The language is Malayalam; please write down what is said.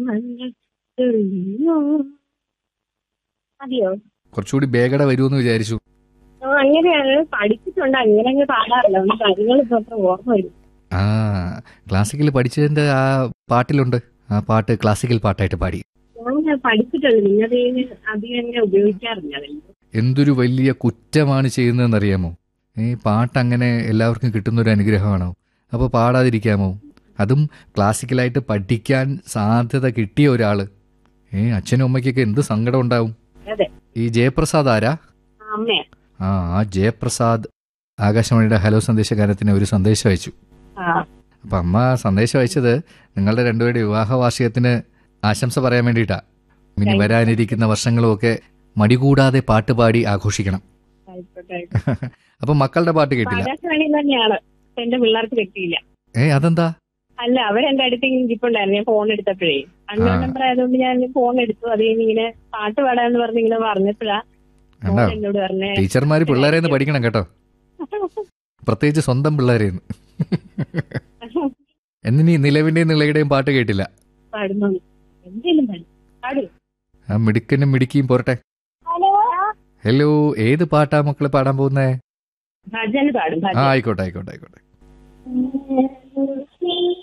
മതിയോ കുറച്ചുകൂടി വേഗത വരുമെന്ന് വിചാരിച്ചു ആ അങ്ങനെയാണ് പഠിച്ചിട്ടുണ്ട് അങ്ങനെ അങ്ങ് പാടാറില്ല ഒന്ന് കാര്യങ്ങൾ ഇപ്പൊ അത്ര ഓർമ്മ വരും ആ ക്ലാസിക്കൽ പഠിച്ചതിന്റെ ആ പാട്ടിലുണ്ട് ആ പാട്ട് ക്ലാസിക്കൽ പാട്ടായിട്ട് പാടി ഞാൻ പഠിച്ചിട്ടുണ്ട് നിന്നത് അധികം അങ്ങനെ ഉപയോഗിക്കാറില്ല അതിൽ എന്തൊരു വലിയ കുറ്റമാണ് ചെയ്യുന്നതെന്ന് അറിയാമോ ഈ പാട്ട് അങ്ങനെ എല്ലാവർക്കും കിട്ടുന്ന ഒരു അനുഗ്രഹമാണോ അപ്പോൾ പാടാതിരിക്കാമോ അതും ക്ലാസിക്കലായിട്ട് പഠിക്കാൻ സാധ്യത കിട്ടിയ ഒരാള് ഏ അച്ഛനും അമ്മയ്ക്കൊക്കെ എന്ത് സങ്കടം ഉണ്ടാവും അതെ ഈ ജയപ്രസാദ് ആരാ അമ്മയാ ആ ആ ജയപ്രസാദ് ആകാശവാണിയുടെ ഹലോ സന്ദേശ ഗാനത്തിന് ഒരു സന്ദേശം അയച്ചു ആ അപ്പം അമ്മ സന്ദേശം അയച്ചത് നിങ്ങളുടെ രണ്ടുപേരുടെ വിവാഹ വാർഷികത്തിന് ആശംസ പറയാൻ വേണ്ടിയിട്ടാ ഇനി വരാനിരിക്കുന്ന വർഷങ്ങളുമൊക്കെ മടികൂടാതെ പാട്ട് പാടി ആഘോഷിക്കണം ആയിക്കോട്ടെ ആയിക്കോട്ടെ. അപ്പം മക്കളുടെ പാട്ട് കേട്ടില്ല ആകാശവാണി തന്നെയാണ് എന്റെ പിള്ളേർക്ക് കിട്ടിയില്ല ഏ അതെന്താ അല്ല അവരെന്റെ അടുത്ത് ഇങ്ങനെ ഇരിപ്പുണ്ടായിരുന്നു ഞാൻ ഫോൺ എടുത്തപ്പോഴേ അണ്ണൻ ആ. നമ്പർ ആയതുകൊണ്ട് ഞാൻ ഫോൺ എടുത്തു അത് കഴിഞ്ഞ് ഇങ്ങനെ പാട്ട് പാടാന്ന് പറഞ്ഞ് ഇങ്ങനെ പറഞ്ഞപ്പോഴാ കണ്ടോ മോൻ എന്നോട് പറഞ്ഞേ ടീച്ചർമാര് പിള്ളേരെ നിന്ന് പഠിക്കണം കേട്ടോ പ്രത്യേകിച്ച് സ്വന്തം പിള്ളേരെ എന്നിനി നിലവിന്റെയും നിളയുടെയും പാട്ട് കേട്ടില്ല പാടുന്നു എന്തേലും പാടും പാടൂ ആ മിടുക്കനും മിടുക്കിയും പോരട്ടെ ഹലോ ഹലോ ഏത് പാട്ടാ മക്കള് പാടാൻ പോകുന്നേ ഭജന പാടും ആ ഭജന ആയിക്കോട്ടെ ആയിക്കോട്ടെ ആയിക്കോട്ടെ സ്നേഹ